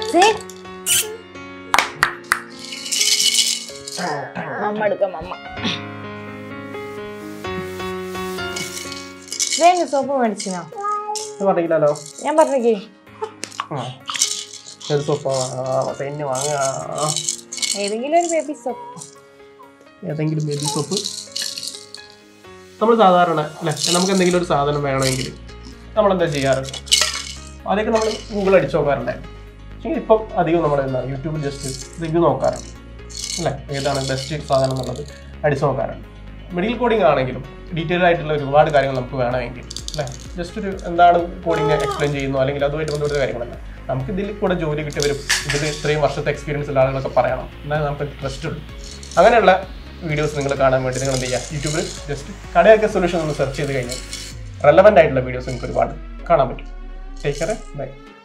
മമ്മ എടുക്കാം മമ്മ വേഗം സോപ്പ് മേടിച്ചിനോ ഇത് പറഞ്ഞില്ലല്ലോ ഞാൻ പറഞ്ഞേ ആ ഒരു സോപ്പ് പെണ്ണ് വാങ്ങുക ഏതെങ്കിലും ഒരു ബേബി സോപ്പ് ഏതെങ്കിലും ബേബി സോപ്പ് നമ്മൾ സാധാരണ അല്ലേ നമുക്ക് എന്തെങ്കിലും ഒരു സാധനം വേണമെങ്കിൽ നമ്മൾ എന്താ ചെയ്യാറ് ആദ്യമൊക്കെ നമ്മൾ ഗൂഗിൾ അടിച്ച് നോക്കാറുണ്ടായിരുന്നു പക്ഷേ ഇപ്പം അധികം നമ്മൾ എന്താ യൂട്യൂബിൽ ജസ്റ്റ് റിവ്യൂ നോക്കാറുണ്ട് അല്ലേ ഏതാണ് ബെസ്റ്റ് സാധനം എന്നുള്ളത് അടിച്ച് നോക്കാറുണ്ട് മെഡിക്കൽ കോഡിംഗ് ആണെങ്കിലും ഡീറ്റെയിൽ ആയിട്ടുള്ള ഒരുപാട് കാര്യങ്ങൾ നമുക്ക് വേണമെങ്കിൽ അല്ലേ ജസ്റ്റ് ഒരു എന്താണ് കോഡിംഗ് എക്സ്പ്ലെയിൻ ചെയ്യുന്നു അല്ലെങ്കിൽ അതുമായിട്ട് ബന്ധപ്പെട്ട കാര്യങ്ങളല്ല നമുക്ക് ഇതിൽ കൂടെ ജോലി കിട്ടിയവരും ഇതിൽ ഇത്രയും വർഷത്തെ എക്സ്പീരിയൻസ് ഉള്ള ആളുകളൊക്കെ പറയണം എന്നാൽ നമുക്ക് ട്രസ്റ്റ് ഉണ്ട് അങ്ങനെയുള്ള വീഡിയോസ് നിങ്ങൾ കാണാൻ വേണ്ടി നിങ്ങൾ എന്ത് ചെയ്യുക യൂട്യൂബിൽ ജസ്റ്റ് കടയൊക്കെ സൊല്യൂഷൻ ഒന്ന് സെർച്ച് ചെയ്ത് കഴിഞ്ഞാൽ റെലവൻ്റ് ആയിട്ടുള്ള വീഡിയോസ് നിങ്ങൾക്ക് ഒരുപാട് കാണാൻ പറ്റും ടേക്ക് കെയർ ബൈ